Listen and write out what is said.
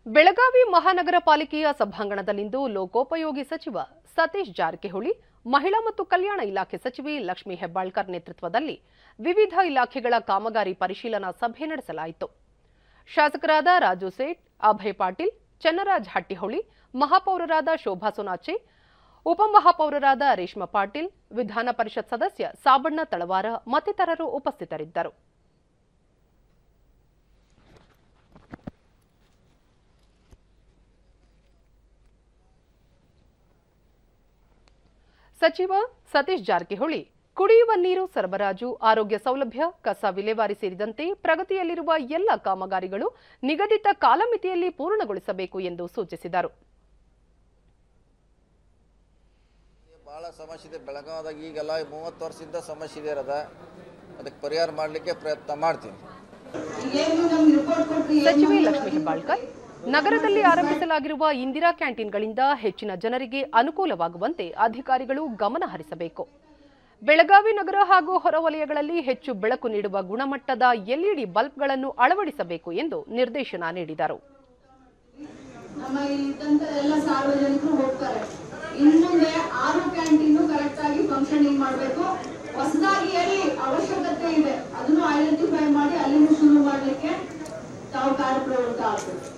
ಬೆಳಗಾವಿ ಮಹಾನಗರ ಪಾಲಿಕೆಯ ಸಭಾಂಗಣದಲ್ಲಿಂದು ಲೋಕೋಪಯೋಗಿ ಸಚಿವ ಸತೀಶ್ ಜಾರಕಿಹೊಳಿ ಮಹಿಳಾ ಮತ್ತು ಕಲ್ಯಾಣ ಇಲಾಖೆ ಸಚಿವೆ ಲಕ್ಷ್ಮೀ ಹೆಬ್ಬಾಳ್ಕರ್ ನೇತೃತ್ವದಲ್ಲಿ ವಿವಿಧ ಇಲಾಖೆಗಳ ಕಾಮಗಾರಿ ಪರಿಶೀಲನಾ ಸಭೆ ನಡೆಸಲಾಯಿತು ಶಾಸಕರಾದ ರಾಜು ಸೇಠ್ ಅಭಯ್ ಪಾಟೀಲ್ ಚನ್ನರಾಜ್ ಹಟ್ಟಿಹೊಳಿ ಮಹಾಪೌರರಾದ ಶೋಭಾ ಸೋನಾಚೆ ಉಪಮಹಾಪೌರರಾದ ರೇಷ್ಮಾ ಪಾಟೀಲ್ ವಿಧಾನ ಪರಿಷತ್ ಸದಸ್ಯ ಸಾಬಣ್ಣ ತಳವಾರ ಮತ್ತಿತರರು ಉಪಸ್ಥಿತರಿದ್ದರು ಸಚಿವ ಸತೀಶ್ ಜಾರಕಿಹೊಳಿ ಕುಡಿಯುವ ನೀರು ಸರಬರಾಜು ಆರೋಗ್ಯ ಸೌಲಭ್ಯ ಕಸ ವಿಲೇವಾರಿ ಸೇರಿದಂತೆ ಪ್ರಗತಿಯಲ್ಲಿರುವ ಎಲ್ಲ ಕಾಮಗಾರಿಗಳು ನಿಗದಿತ ಕಾಲಮಿತಿಯಲ್ಲಿ ಪೂರ್ಣಗೊಳಿಸಬೇಕು ಎಂದು ಸೂಚಿಸಿದರು ಭಾಳ ಸಮಸ್ಯೆ ಇದೆ ಬೆಳಗಾವದಾಗ ಈಗೆಲ್ಲ ಮೂವತ್ತು ವರ್ಷದಿಂದ ಸಮಸ್ಯೆ ಇದೆ ಅದ ಅದಕ್ಕೆ ಪರಿಹಾರ ಮಾಡಲಿಕ್ಕೆ ಪ್ರಯತ್ನ ಮಾಡ್ತೀನಿ ಸಚಿವೆ ಲಕ್ಷ್ಮೀ ಹೆಬ್ಬಾಳ್ಕರ್ ನಗರದಲ್ಲಿ ಆರಂಭಿಸಲಾಗಿರುವ ಇಂದಿರಾ ಕ್ಯಾಂಟೀನ್ಗಳಿಂದ ಹೆಚ್ಚಿನ ಜನರಿಗೆ ಅನುಕೂಲವಾಗುವಂತೆ ಅಧಿಕಾರಿಗಳು ಗಮನ ಹರಿಸಬೇಕು ಬೆಳಗಾವಿ ನಗರ ಹಾಗೂ ಹೊರವಲಯಗಳಲ್ಲಿ ಹೆಚ್ಚು ಬೆಳಕು ನೀಡುವ ಗುಣಮಟ್ಟದ ಎಲ್ಇಡಿ ಬಲ್ಬ್ಗಳನ್ನು ಅಳವಡಿಸಬೇಕು ಎಂದು ನಿರ್ದೇಶನ ನೀಡಿದರು ನಮ್ಮ ಇದ್ದಂತ ಎಲ್ಲ ಸಾರ್ವಜನಿಕರು ಹೋಗ್ತಾರೆ ಇನ್ಮುಂದೆ ಆರು ಕ್ಯಾಂಟೀನು ಕರೆಕ್ಟ್ ಆಗಿ ಫಂಕ್ಷನಿಂಗ್ ಮಾಡಬೇಕು ಹೊಸದಾಗಿ ಎಲ್ಲಿ ಅವಶ್ಯಕತೆ ಇದೆ ಅದನ್ನು ಐಡೆಂಟಿಫೈ ಮಾಡಿ ಅಲ್ಲಿಂದ ಶುರು ಮಾಡಲಿಕ್ಕೆ ತಾವು ಕಾರ್ಯಪ್ರವೃತ್ತ ಆಗಬೇಕು